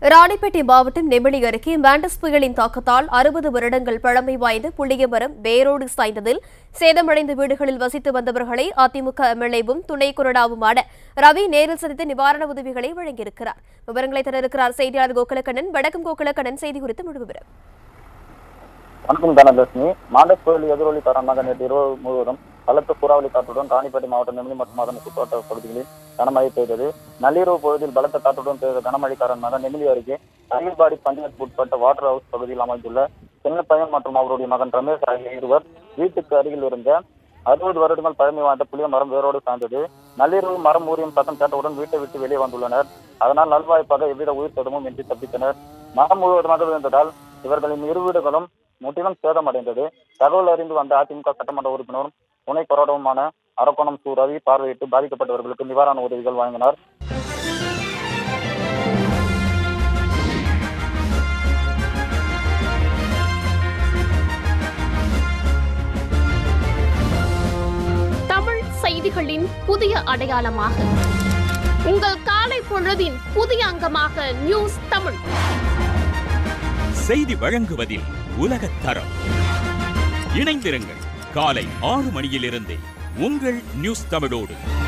ராணிப்பேட்டை மாவட்டம் நெமிலி அருகே மாண்டஸ் புயலின் தாக்கத்தால் அறுபது வருடங்கள் பழமை வாய்ந்த புளிய மரம் வேரோடு சாய்ந்ததில் சேதமடைந்த வீடுகளில் வசித்து வந்தவர்களை அதிமுக எம்எல்ஏவும் துணை கொறடாவுமான ரவி நேரில் சந்தித்து நிவாரண உதவிகளை வழங்கியிருக்கிறார் விவரங்களை தர இருக்கிறார் செய்தியாளர் கோகுலக்கண்ணன் வடக்கம் கோகுலக்கண்ணன் செய்தி குறித்து முழு விவரம் வணக்கம் தனலட்சுமி மாண்டஸ் புயல் எதிரொலி காரணமாக நேற்று இரவு முழுவதும் பலத்த சூறாவளி காற்றுடன் ராணிப்பேட்டை மாவட்டம் நெமிலி மற்றும் அதன் சுற்றுவட்ட பகுதிகளில் கனமழை பெய்தது நள்ளிரவு பொழுதில் பலத்த காற்றுடன் பெய்த கனமழை காரணமாக நெமிலி அருகே அரியல்பாடி பஞ்சாயத்து உட்பட்ட வாட்டர் ஹவுஸ் பகுதியில் அமைந்துள்ள சின்ன பையன் மற்றும் அவருடைய மகன் ரமேஷ் ஆகிய இருவர் வீட்டுக்கு அருகில் இருந்த அறுபது வருடங்கள் பழமை வாய்ந்த புளிய மரம் வேரோடு சாய்ந்தது நள்ளிரவு மரம் ஊரியும் சத்தம் கேட்டவுடன் வீட்டை விட்டு வெளியே வந்துள்ளனர் அதனால் நல்வாய்ப்பாக எவ்வித உயிர் சேதமும் இன்றி தப்பித்தனர் மரம் முழுவதுமாக விழுந்ததால் இவர்களின் இரு வீடுகளும் முற்றிலும் சேதமடைந்தது தகவல் அறிந்து வந்த அதிமுக சட்டமன்ற உறுப்பினரும் துணை போராட்டவுமான அரக்கோணம் சு ரவி பார்வையிட்டு பாதிக்கப்பட்டவர்களுக்கு நிவாரண உதவிகள் வழங்கினார் தமிழ் செய்திகளின் புதிய அடையாளமாக உங்கள் காலை பொழுதின் புதிய அங்கமாக நியூஸ் தமிழ் செய்தி வழங்குவதில் உலகத் தரம் இணைந்திருங்கள் காலை ஆறு மணியிலிருந்தே உங்கள் நியூஸ் தமிழோடு